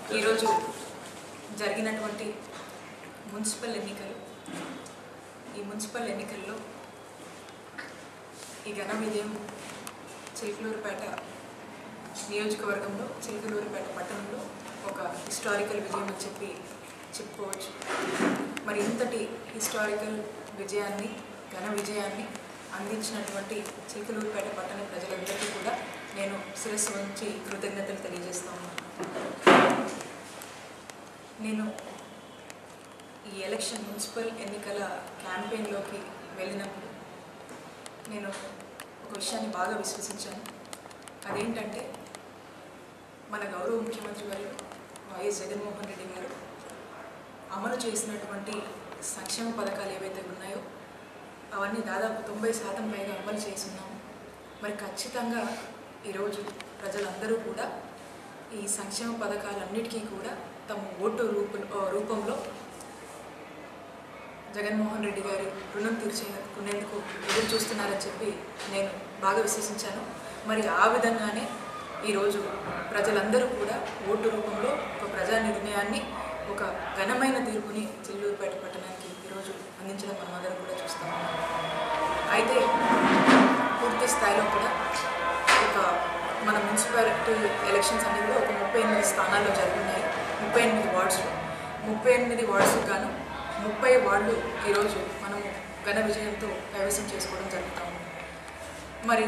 ఈరోజు జరిగినటువంటి మున్సిపల్ ఎన్నికలు ఈ మున్సిపల్ ఎన్నికల్లో ఈ ఘన విజయం చిలుకలూరుపేట నియోజకవర్గంలో చిలుకలూరుపేట పట్టణంలో ఒక హిస్టారికల్ విజయం అని చెప్పి చెప్పుకోవచ్చు మరి ఇంతటి హిస్టారికల్ విజయాన్ని ఘన విజయాన్ని అందించినటువంటి చిలుకలూరుపేట పట్టణ ప్రజలందరికీ కూడా నేను శిరస్సు ఉంచి కృతజ్ఞతలు తెలియజేస్తా ఉన్నాను నేను ఈ ఎలక్షన్ మున్సిపల్ ఎన్నికల క్యాంపెయిన్లోకి వెళ్ళినప్పుడు నేను ఒక విషయాన్ని బాగా విశ్వసించాను అదేంటంటే మన గౌరవ ముఖ్యమంత్రి గారు వైఎస్ జగన్మోహన్ రెడ్డి గారు అమలు చేసినటువంటి సంక్షేమ పథకాలు ఏవైతే ఉన్నాయో అవన్నీ దాదాపు తొంభై శాతం పైగా అమలు చేస్తున్నాము మరి ఖచ్చితంగా ఈరోజు ప్రజలందరూ కూడా ఈ సంక్షేమ పథకాలన్నిటికీ కూడా తమ ఓటు రూప రూపంలో జగన్మోహన్ రెడ్డి గారి రుణం తీర్చుకునేందుకు ఎదురు చూస్తున్నారని చెప్పి నేను బాగా విశ్వసించాను మరి ఆ విధంగానే ఈరోజు ప్రజలందరూ కూడా ఓటు రూపంలో ఒక ప్రజా నిర్ణయాన్ని ఒక ఘనమైన తీర్పుని చిల్లూరుపేట పట్టణానికి ఈరోజు అందించడం మనం అందరం కూడా చూస్తాం అయితే పూర్తి స్థాయిలో కూడా ఒక మన మున్సిపాలిటీ ఎలక్షన్స్ అన్ని కూడా ఒక ముప్పై ఎనిమిది స్థానాల్లో జరుగుతున్నాయి ముప్పై ఎనిమిది వార్డ్స్లో ముప్పై ఎనిమిది వార్డ్స్కి గాను ముప్పై వార్డులు ఈరోజు మనము ఘన విజయంతో కైవసం చేసుకోవడం జరుగుతూ ఉంది మరి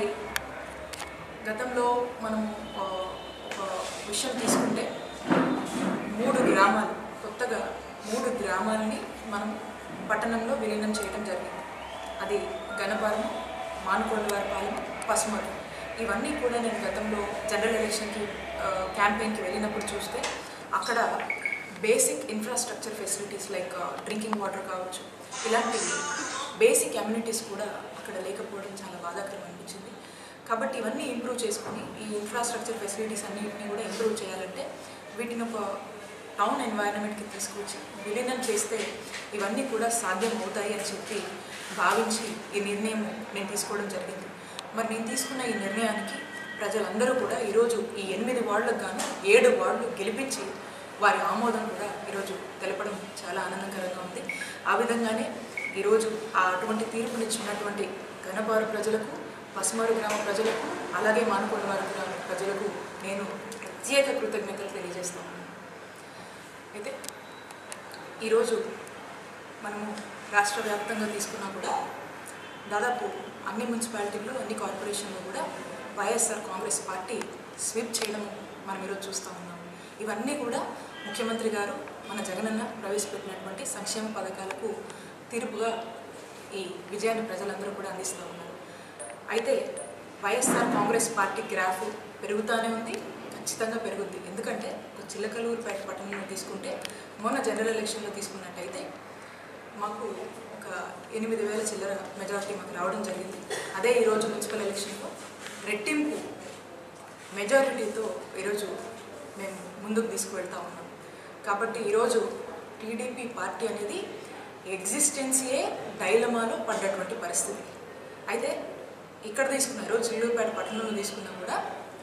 గతంలో మనం ఆ, ఒక విషయం తీసుకుంటే మూడు గ్రామాలు కొత్తగా మూడు గ్రామాలని మనం పట్టణంలో విలీనం చేయడం జరిగింది అది గణపాలెం మానుకొండవారిపాలెం పసుమరు ఇవన్నీ కూడా నేను గతంలో జనరల్ ఎలక్షన్కి ఆ, క్యాంపెయిన్కి వెళ్ళినప్పుడు చూస్తే అక్కడ basic infrastructure facilities like drinking water కావచ్చు ఇలాంటి బేసిక్ అమ్యూనిటీస్ కూడా అక్కడ లేకపోవడం చాలా బాధాకరం అనిపించింది కాబట్టి ఇవన్నీ ఇంప్రూవ్ చేసుకొని ఈ ఇన్ఫ్రాస్ట్రక్చర్ ఫెసిలిటీస్ అన్నింటినీ కూడా ఇంప్రూవ్ చేయాలంటే వీటిని ఒక టౌన్ ఎన్వైరన్మెంట్కి తీసుకొచ్చి విలీనం చేస్తే ఇవన్నీ కూడా సాధ్యం అవుతాయి అని చెప్పి భావించి ఈ నిర్ణయం నేను తీసుకోవడం జరిగింది మరి నేను తీసుకున్న ఈ నిర్ణయానికి ప్రజలందరూ కూడా ఈరోజు ఈ ఎనిమిది వార్డులకు గాను ఏడు వార్డులు గెలిపించి వారి ఆమోదం కూడా ఈరోజు తెలపడం చాలా ఆనందకరంగా ఉంది ఆ విధంగానే ఈరోజు ఆ అటువంటి తీర్పునిచ్చినటువంటి గణపారు ప్రజలకు పసుమారు గ్రామ ప్రజలకు అలాగే మానుకొండవారి గ్రామ ప్రజలకు నేను ప్రత్యేక కృతజ్ఞతలు తెలియజేస్తాను అయితే ఈరోజు మనము రాష్ట్ర వ్యాప్తంగా తీసుకున్నా కూడా దాదాపు అన్ని మున్సిపాలిటీల్లో అన్ని కార్పొరేషన్లో కూడా వైఎస్ఆర్ కాంగ్రెస్ పార్టీ స్వీప్ చేయడం మనం ఈరోజు చూస్తూ ఉన్నాం ఇవన్నీ కూడా ముఖ్యమంత్రి గారు మన జగనన్న ప్రవేశపెట్టినటువంటి సంక్షేమ పథకాలకు తీర్పుగా ఈ విజయాన్ని ప్రజలందరూ కూడా అందిస్తూ ఉన్నారు అయితే వైఎస్ఆర్ కాంగ్రెస్ పార్టీ గ్రాఫ్ పెరుగుతూనే ఉంది ఖచ్చితంగా పెరుగుద్ది ఎందుకంటే ఒక చిలకలూరుపేట పట్టణంలో తీసుకుంటే మొన్న జనరల్ ఎలక్షన్లో తీసుకున్నట్టయితే మాకు ఒక ఎనిమిది వేల చిల్లర మెజారిటీ మాకు రావడం జరిగింది అదే ఈరోజు మున్సిపల్ ఎలక్షన్లో రెట్టింపు మెజారిటీతో ఈరోజు మేము ముందుకు తీసుకువెళ్తా ఉన్నాం కాబట్టి ఈరోజు టీడీపీ పార్టీ అనేది ఎగ్జిస్టెన్సీయే డైలమాలో పడ్డటువంటి పరిస్థితి అయితే ఇక్కడ తీసుకున్న ఈరోజు చిల్లూరుపేట పట్టణంలో తీసుకున్నా కూడా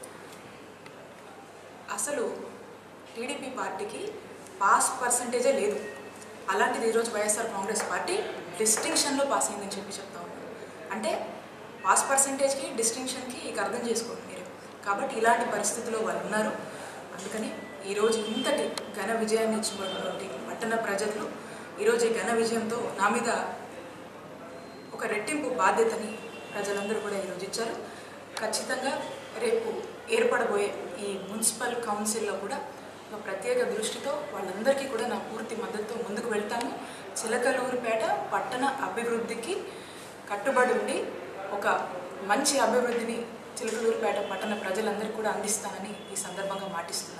అసలు టీడీపీ పార్టీకి పాస్ పర్సంటేజే లేదు అలాంటిది ఈరోజు వైఎస్ఆర్ కాంగ్రెస్ పార్టీ డిస్టింక్షన్లో పాస్ అయిందని చెప్పి చెప్తా ఉన్నాను అంటే పాస్ పర్సంటేజ్కి డిస్టింక్షన్కి ఇక అర్థం చేసుకోండి మీరు కాబట్టి ఇలాంటి పరిస్థితిలో వాళ్ళు ఉన్నారు అందుకని ఈరోజు ఇంతటి ఘన విజయాన్ని ఇచ్చినటువంటి పట్టణ ప్రజలు ఈరోజు ఈ ఘన విజయంతో నా మీద ఒక రెట్టింపు బాధ్యతని ప్రజలందరూ కూడా ఈరోజు ఇచ్చారు ఖచ్చితంగా రేపు ఏర్పడబోయే ఈ మున్సిపల్ కౌన్సిల్లో కూడా ఒక ప్రత్యేక దృష్టితో వాళ్ళందరికీ కూడా నా పూర్తి మద్దతుతో ముందుకు వెళ్తాను చిలకలూరుపేట పట్టణ అభివృద్ధికి కట్టుబడి ఉండి ఒక మంచి అభివృద్ధిని చిలకలూరుపేట పట్టణ ప్రజలందరికీ కూడా అందిస్తానని ఈ సందర్భంగా మాటిస్తున్నాను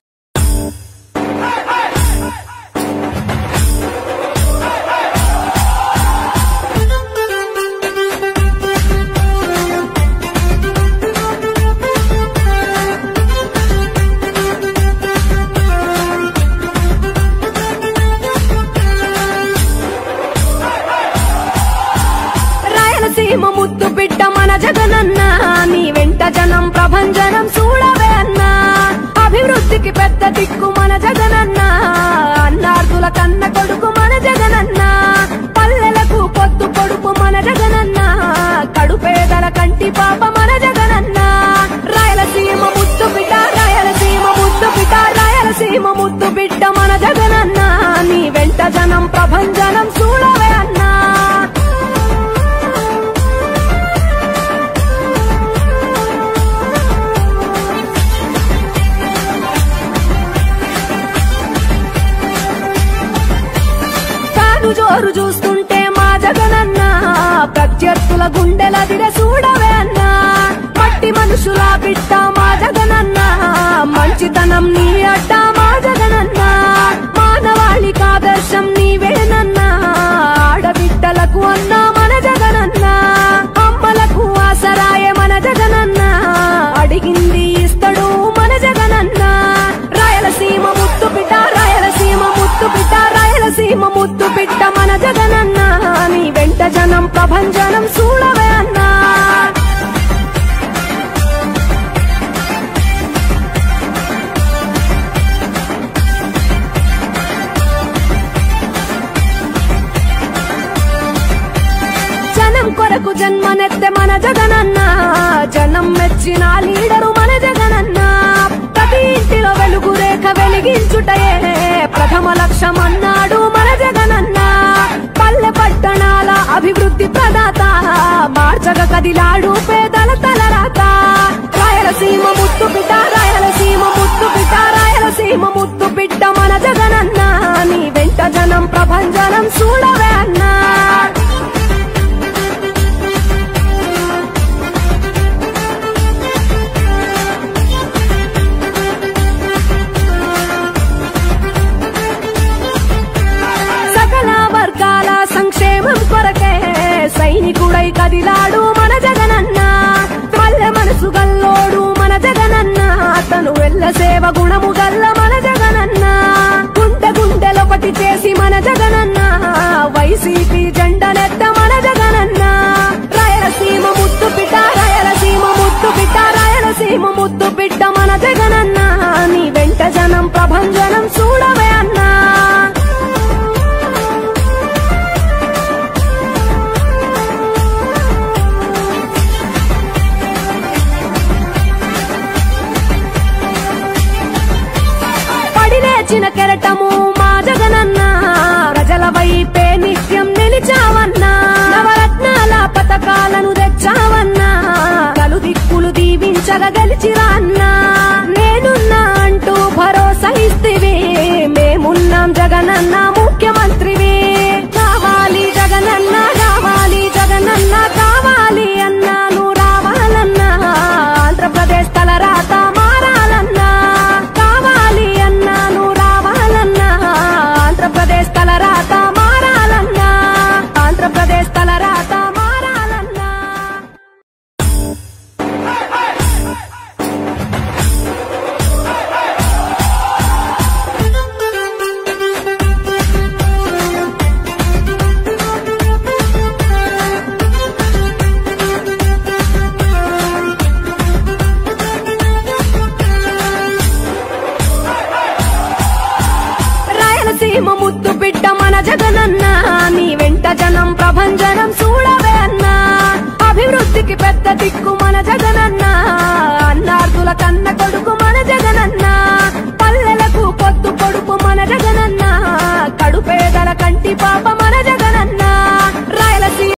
రాయలసీమ ముద్దు బిడ్డ మన జగనన్న నీ వెంట జనం ప్రభంజనం చూడవే అన్నా అభివృద్ధి పెద్ద దిక్కు మన జగనన్న అన్నార్థుల కన్న కొడుకు మన జగనన్న పల్లెలకు పొద్దు పొడుపు మన జగనన్న కడుపేదల కంటి పాప మన జగనన్న రాయలసీమ ముద్దు బిడ్డ రాయలసీమ ముద్దు బిడ్డ రాయలసీమ ముద్దు బిడ్డ మన జగనన్న నీ వెంట జనం ప్రభంజనం చూడవే అన్నా తాను జోరు చూస్తుంటే మా జగనన్న ప్రత్యర్థుల గుండెలదిర చూడవే అన్నా మట్టి మనుషుల బిడ్డ మా జగనన్న మంచితనం నీ అడ్డ మా జగనన్న మానవాళికి ఆదర్శం నీవేనన్నా ఆడబిడ్డలకు అన్న మన జగనన్న అమ్మలకు ఆసరాయ మన జగనన్న అడిగింది ఇస్తడు మన జగనన్న రాయలసీమ ముత్తు బిడ్డ రాయలసీమ ముత్తు బిడ్డ రాయలసీమ ముత్తు బిడ్డ మన జగనన్న నీ వెంట జనం ప్రభంజనం చూడవే అన్నా జనం కొరకు జన్మనెత్తె మన జగనన్న జనం మెచ్చిన లీడరు మన జగనన్న ప్రతి ఇంటిలో వెలుగు రేఖ వెలిగించుటయే ప్రథమ లక్ష్యం అన్నాడు మన జగనన్న పల్లె పట్టణాల అభివృద్ధి ప్రదాత మార్చగ కదిలాడు పేదల తలరాత రాయలసీమ ముత్తు బిడ్డ రాయలసీమ ముత్తు బిడ్డ రాయలసీమ ముత్తు బిడ్డ మన జగనన్న నీ వెంట జనం ప్రభంజనం చూడవే అన్నా సకల వర్గాల సంక్షేమం కొరకే సైనికుడై కదిలాడు మన జగనన్న పల్లె మనసు గల్లోడు మన జగనన్న అతను వెళ్ళ సేవ గుణము గల్ల మన జగనన్న గుండె గుండెలొకటి చేసి మన జగనన్న వైసీపీ జెండనెత్త మన జగనన్న రాయలసీమ ముద్దు బిడ్డ రాయలసీమ ముద్దు బిడ్డ రాయలసీమ ముద్దు బిడ్డ మన జగనన్న నీ వెంట జనం ప్రభంజనం చూడవే అన్నా పడి లేచిన కెరటము మా జగనన్న ప్రజల వైపే నిత్యం నిలిచావన్నా నవరత్నాల పథకాలను తెచ్చావన్నా కలు దిక్కులు దీవించగ గెలిచిరా అన్నా నేనున్నా అంటూ భరోసా ఇస్తివి మేమున్నాం జగనన్న ముఖ్యమంత్రివి కావాలి జగనన్న కావాలి జగనన్న కావాలి అన్నా నువ్వు రావాలన్నా ఆంధ్రప్రదేశ్ తలరాత మారాలన్నా కావాలి అన్నా నువ్వు రావాలన్నా ఆంధ్రప్రదేశ్ తలరాత మారాలన్నా ఆంధ్రప్రదేశ్ తలరాత మారాలన్నా రాయలసీమ ముద్దు బిడ్డ మన జగనన్న నీ వెంట జనం ప్రభంజనం చూడవే అన్నా అభివృద్ధికి పెద్ద దిక్కు మన జగనన్న అన్నార్థుల కన్న కొడుకు మన జగనన్న పల్లెలకు పొద్దు పొడుపు మన జగనన్న కడుపేదల కంటి పాప